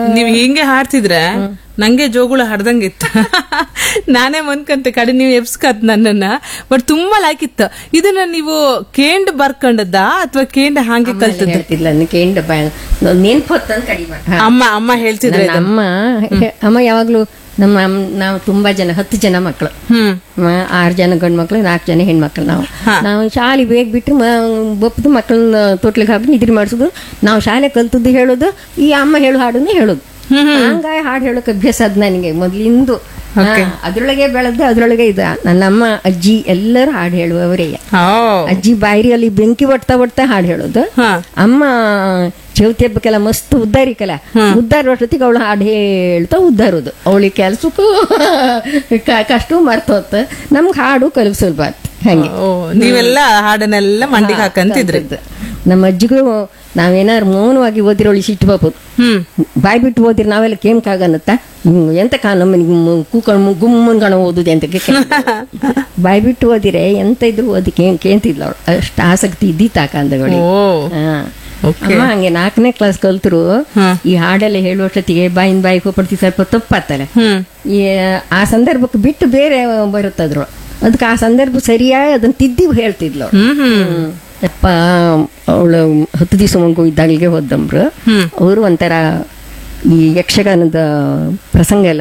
ನೀವ್ ಹಿಂಗೆ ಹಾಡ್ತಿದ್ರೆ ನಂಗೆ ಜೋಗುಳ ಹಾಡ್ದಂಗಿತ್ತು ನಾನೇ ಮನ್ಕಂತೆ ಕಡೆ ನೀವು ಎಬ್ಸ್ಕತ್ ನನ್ನನ್ನ ಬಟ್ ತುಂಬಾ ಲೈಕ್ ಇತ್ತು ಇದನ್ನ ನೀವು ಕೇಂಡ್ ಬರ್ಕೊಂಡದ್ದ ಅಥವಾ ಕೇಂಡ್ ಹಾಗೆ ಕಲ್ತದ್ದ ಹೇಳ್ತಿದ್ಲ ಕೇಂಡ ನೆನ್ಪು ಹೊತ್ತಂದ್ ಕಡಿಮೆ ಅಮ್ಮ ಅಮ್ಮ ಹೇಳ್ತಿದ್ರೆ ನನ್ನ ಅಮ್ಮ ಅಮ್ಮ ಯಾವಾಗ್ಲೂ ನಮ್ಮ ಅಮ್- ನಾವು ತುಂಬಾ ಜನ ಹತ್ತು ಜನ ಮಕ್ಕಳು ಹ್ಮ್ ಮ- ಆರು ಜನ ಗಂಡು ಮಕ್ಕಳು ನಾಲ್ಕು ಜನ ಹೆಣ್ಮಕ್ಳು ನಾವು ನಾವು ಶಾಲೆ ಬೇಗ ಬಿಟ್ಟು ಬಪ್ಪದು ಮಕ್ಕಳನ್ನ ತೊಟ್ಲಿಗೆ ಹಾಕಿ ನಿದ್ರೆ ಮಾಡಿಸೋದು ನಾವು ಶಾಲೆ ಕಲ್ತದ್ದು ಹೇಳೋದು ಈ ಅಮ್ಮ ಹೇಳು ಹಾಡನ್ನೇ ಹೇಳೋದು ಹಂಗಾಗಿ ಹಾಡು ಹೇಳೋಕೆ ಅಭ್ಯಾಸ ಅದ್ ನನಗೆ ಮೊದ್ಲಿಂದು ಹಾ, ಅದ್ರೊಳಗೆ ಬೆಳೆದು ಅದ್ರೊಳಗೆ ಇದ ನನ್ನಮ್ಮ ಅಜ್ಜಿ ಎಲ್ಲರೂ ಹಾಡು ಹೇಳುವವರೇ ಓ ಅಜ್ಜಿ ಬಾಯಿರಿಯಲ್ಲಿ ಬೆಂಕಿ ಒಡ್ತಾ ಒಡ್ತಾ ಹಾಡು ಹೇಳೋದು ಹಾ. ಅಮ್ಮ ಚೌತಿ ಹಬ್ಬಕ್ಕೆಲ್ಲ ಮಸ್ತ್ ಉದ್ದಾರಿಕಲ್ಲ ಉದ್ದಾರ ಅಷ್ಟೊತ್ತಿಗೆ ಅವಳು ಹಾಡು ಹೇಳ್ತಾ ಉದ್ದಾರೋದು ಅವಳಿಗೆ ಕೆಲ್ಸಕ್ಕೂ ಕ- ಕಷ್ಟವೂ ಮರ್ತೋತ್ ನಮ್ಗೆ ಹಾಡು ಕಲಿಸಲ್ಬಾರ್ದು ಹಂಗೆ ಓ ನೀವೆಲ್ಲ ಹಾಡನ್ನೆಲ್ಲ ಮಂಡಿಗೆ ಹಾಕಂತಿದ್ರಿ ಕಲ್ತದ್ದು. ನಮ್ಮ ಅಜ್ಜಿಗೂ ನಾವೇನಾದ್ರು ಮೌನವಾಗಿ ಓದಿರೋಳಿ ಸಿಟ್ಟು ಬಾಪುದು ಹ್ಮ್ ಬಾಯ್ ಬಿಟ್ಟು ಓದಿರಿ ನಾವೆಲ್ಲ ಕೇಮ್ಕಾಗನ್ನತ್ತ ಎಂತ ಕಾ ನಮ್ಮ ಕೂಕೊಂಡು ಗುಮ್ಮನ್ ಕಣ ಓದುದು ಅಂತ ಬಾಯ್ ಬಿಟ್ಟು ಓದಿರೆ ಎಂತ ಇದ್ರು ಓದಿ ಕೇಂ ಕೇಂತಿದ್ಲ ಅವಳು ಅಷ್ಟು ಆಸಕ್ತಿ ಇದ್ದಿತ್ತಾಕ ಅಂದಗಳು ಓ ಹಾ. Okay. ಅಮ್ಮ ಹಂಗೆ ನಾಲ್ಕನೇ ಕ್ಲಾಸ್ ಕಲ್ತರು ಹಾ. ಈ ಹಾಡೆಲ್ಲ ಹೇಳುವಷ್ಟೊತ್ತಿಗೆ ಬಾಯಿನ ಬಾಯಿ ಹೋಗ್ಬಿಡ್ತಿ ಸ್ವಲ್ಪ ತಪ್ಪಾತಲ್ಲ ಹ್ಮ್ ಈ ಆ ಸಂದರ್ಭಕ್ಕೆ ಬಿಟ್ಟು ಬೇರೆ ಬರುತ್ತದ್ರು ಅದಕ್ಕೆ ಆ ಸಂದರ್ಭ ಸರಿಯಾಗಿ ಅದನ್ನ ತಿದ್ದಿ ಹೇಳ್ತಿದ್ಲು ಅವ್ಳು. ಹ್ಮ್ ಹ್ಮ್ ಅಪ್ಪ ಅವಳು ಹತ್ತು ದಿವಸ ಮಗು ಇದ್ದಾಗಲಿಗೆ ಹೋದಮ್ರು ಹ್ಮ್. ಅವರು ಒಂಥರ ಈ ಯಕ್ಷಗಾನದ ಪ್ರಸಂಗ ಎಲ್ಲ